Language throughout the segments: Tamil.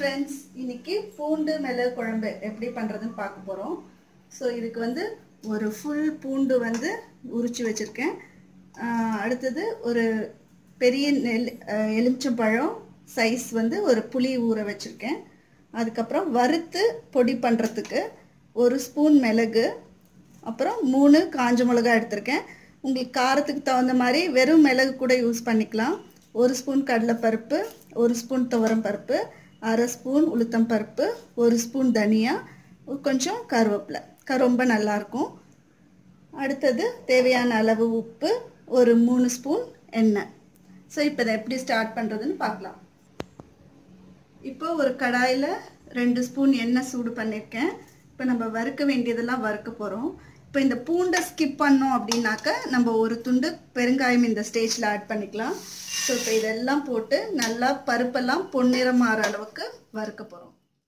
ஃப்ரெண்ட்ஸ் இன்னைக்கு பூண்டு மிளகு குழம்பு எப்படி பண்ணுறதுன்னு பார்க்க போகிறோம் ஸோ இதுக்கு வந்து ஒரு ஃபுல் பூண்டு வந்து உரிச்சு வச்சுருக்கேன் அடுத்தது ஒரு பெரிய நெல் அஹ், எலுமிச்சம்பழம் சைஸ் வந்து ஒரு புளி ஊற வச்சுருக்கேன் அதுக்கப்புறம் வறுத்து பொடி பண்ணுறதுக்கு ஒரு ஸ்பூன் மிளகு அப்புறம் மூணு காஞ்ச மிளகா எடுத்திருக்கேன் உங்களுக்கு காரத்துக்கு தகுந்த மாதிரி வெறும் மிளகு கூட யூஸ் பண்ணிக்கலாம் ஒரு ஸ்பூன் கடலைப்பருப்பு ஒரு ஸ்பூன் துவரம் பருப்பு அரை ஸ்பூன் உளுத்தம் பருப்பு ஒரு ஸ்பூன் தனியா கொஞ்சம் கருவேப்பிலை க ரொம்ப நல்லாயிருக்கும் அடுத்தது தேவையான அளவு உப்பு ஒரு மூணு ஸ்பூன் எண்ணெய் ஸோ இப்போ இதை எப்படி ஸ்டார்ட் பண்ணுறதுன்னு பார்க்கலாம் இப்போ ஒரு கடாயில் ரெண்டு ஸ்பூன் எண்ணெய் சூடு பண்ணியிருக்கேன் இப்போ நம்ம வறுக்க வேண்டியதெல்லாம் வறுக்க போகிறோம் இப்போ இந்த பூண்டை ஸ்கிப் பண்ணோம் அப்படின்னாக்க நம்ம ஒரு துண்டு பெருங்காயம் இந்த ஸ்டேஜில் ஆட் பண்ணிக்கலாம் ஸோ இப்போ இதெல்லாம் போட்டு நல்லா பருப்பெல்லாம் பொன்னிறம் மாற அளவுக்கு வறுக்க போகிறோம்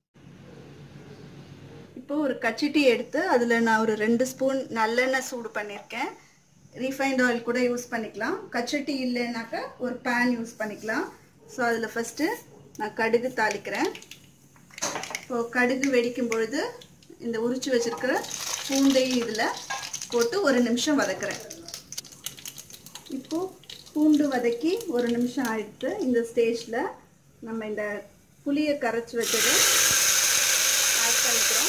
இப்போ ஒரு கச்சிட்டி எடுத்து அதில் நான் ஒரு ரெண்டு ஸ்பூன் நல்லெண்ணெய் சூடு பண்ணியிருக்கேன் ரீஃபைண்ட் ஆயில் கூட யூஸ் பண்ணிக்கலாம் கச்சட்டி இல்லைனாக்கா ஒரு பேன் யூஸ் பண்ணிக்கலாம் ஸோ அதில் ஃபஸ்ட்டு நான் கடுகு தாளிக்கிறேன் இப்போது கடுகு வெடிக்கும் பொழுது இந்த உரிச்சு வச்சிருக்கிற பூண்டையும் இதில் போட்டு ஒரு நிமிஷம் வதக்குறேன் இப்போது பூண்டு வதக்கி ஒரு நிமிஷம் ஆயிடுத்து இந்த ஸ்டேஜில் நம்ம இந்த புளியை கரைச்சி வச்சதை ஆட் பண்ணிக்கிறோம்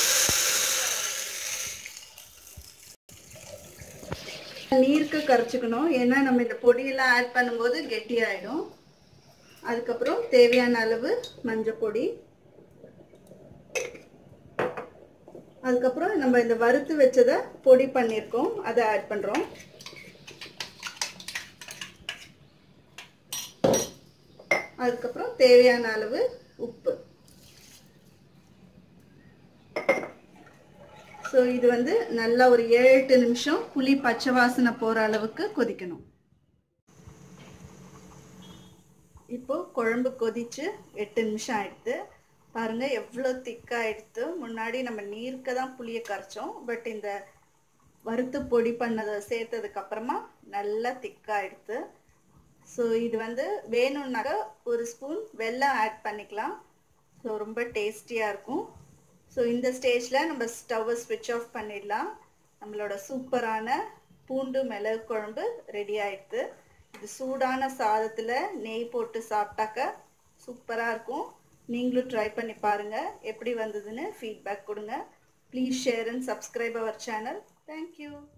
நீருக்கு கரைச்சிக்கணும் ஏன்னா நம்ம இந்த பொடியெல்லாம் ஆட் பண்ணும்போது கெட்டியாயிடும் அதுக்கப்புறம் தேவையான அளவு மஞ்சள் பொடி அதுக்கப்புறம் நம்ம இந்த வறுத்து வச்சதை பொடி பண்ணியிருக்கோம் அதை ஆட் பண்ணுறோம் அதுக்கப்புறம் தேவையான அளவு உப்பு ஸோ இது வந்து நல்லா ஒரு ஏழு எட்டு நிமிஷம் புளி பச்சை வாசனை போகிற அளவுக்கு கொதிக்கணும் இப்போ குழம்பு கொதிச்சு எட்டு நிமிஷம் ஆயிடுது பாருங்க எவ்வளோ திக்காயிடுத்து முன்னாடி நம்ம நீர்க்க தான் புளியை கரைச்சோம் பட் இந்த வறுத்து பொடி பண்ணதை சேர்த்ததுக்கு அப்புறமா நல்லா திக்காயிடுத்து ஸோ இது வந்து வேணும்னாக்க ஒரு ஸ்பூன் வெல்லம் ஆட் பண்ணிக்கலாம் ஸோ ரொம்ப டேஸ்டியாக இருக்கும் ஸோ இந்த ஸ்டேஜில் நம்ம ஸ்டவ்வை ஸ்விட்ச் ஆஃப் பண்ணிடலாம் நம்மளோட சூப்பரான பூண்டு மிளகு குழம்பு ரெடி ஆயிடுது இது சூடான சாதத்தில் நெய் போட்டு சாப்பிட்டாக்க சூப்பராக இருக்கும் நீங்களும் ட்ரை பண்ணி பாருங்கள் எப்படி வந்ததுன்னு ஃபீட்பேக் கொடுங்க please share and subscribe our channel thank you